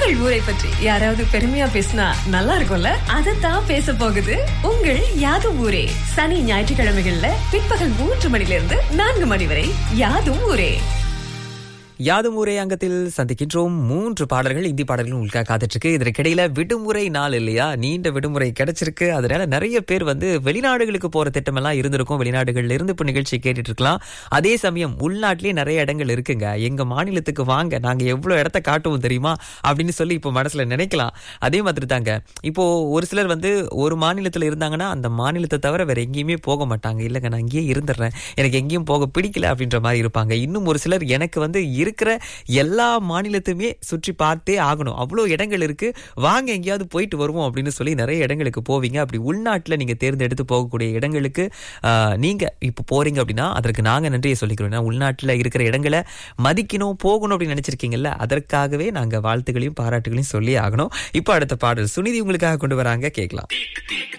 உங்கள் ஊரை பற்றி யாராவது பெருமையா பேசினா நல்லா இருக்கும்ல அதைத்தான் பேச போகுது உங்கள் யாதும் ஊரே சனி ஞாயிற்றுக்கிழமைகள்ல பிற்பகல் மூன்று மணிலிருந்து நான்கு மணி வரை யாதும் ஊரே யாதும் ஊரே அங்கத்தில் சந்திக்கின்றோம் மூன்று பாடல்கள் இந்தி பாடல்கள் உங்களுக்காக காத்துட்டு இருக்கு இதற்கிடையில விடுமுறை நாள் இல்லையா நீண்ட விடுமுறை கிடைச்சிருக்கு அதனால நிறைய பேர் வந்து வெளிநாடுகளுக்கு போற திட்டம் எல்லாம் இருந்திருக்கும் வெளிநாடுகள்ல இருந்து இப்ப நிகழ்ச்சி கேட்டுட்டு இருக்கலாம் அதே சமயம் உள்நாட்டிலேயே நிறைய இடங்கள் இருக்குங்க எங்க மாநிலத்துக்கு வாங்க நாங்க எவ்வளவு இடத்த காட்டுவோம் தெரியுமா அப்படின்னு சொல்லி இப்போ மனசுல நினைக்கலாம் அதே மாதிரி தாங்க இப்போ ஒரு சிலர் வந்து ஒரு மாநிலத்துல இருந்தாங்கன்னா அந்த மாநிலத்தை தவிர வேற எங்கேயுமே போக மாட்டாங்க இல்லைங்க நான் இங்கேயே இருந்துடுறேன் எனக்கு எங்கேயும் போக பிடிக்கல அப்படின்ற மாதிரி இருப்பாங்க இன்னும் ஒரு சிலர் எனக்கு வந்து இருக்கிற எல்லா மாநிலத்தையுமே சுற்றி பார்த்தே ஆகணும் அவ்வளோ இடங்கள் இருக்கு வாங்க எங்கேயாவது போயிட்டு வருவோம் அப்படின்னு சொல்லி நிறைய இடங்களுக்கு போவீங்க அப்படி உள்நாட்டில் நீங்க தேர்ந்தெடுத்து போகக்கூடிய இடங்களுக்கு ஆஹ், நீங்க இப்போ போறீங்க அப்படின்னா அதற்கு நாங்க நன்றியை சொல்லிக்கிறோம் ஏன்னா உள்நாட்டில் இருக்கிற இடங்களை மதிக்கணும் போகணும் அப்படின்னு நினைச்சிருக்கீங்கல்ல அதற்காகவே நாங்க வாழ்த்துக்களையும் பாராட்டுகளையும் சொல்லி ஆகணும் இப்போ அடுத்த பாடல் சுனிதி உங்களுக்காக கொண்டு வராங்க கேட்கலாம்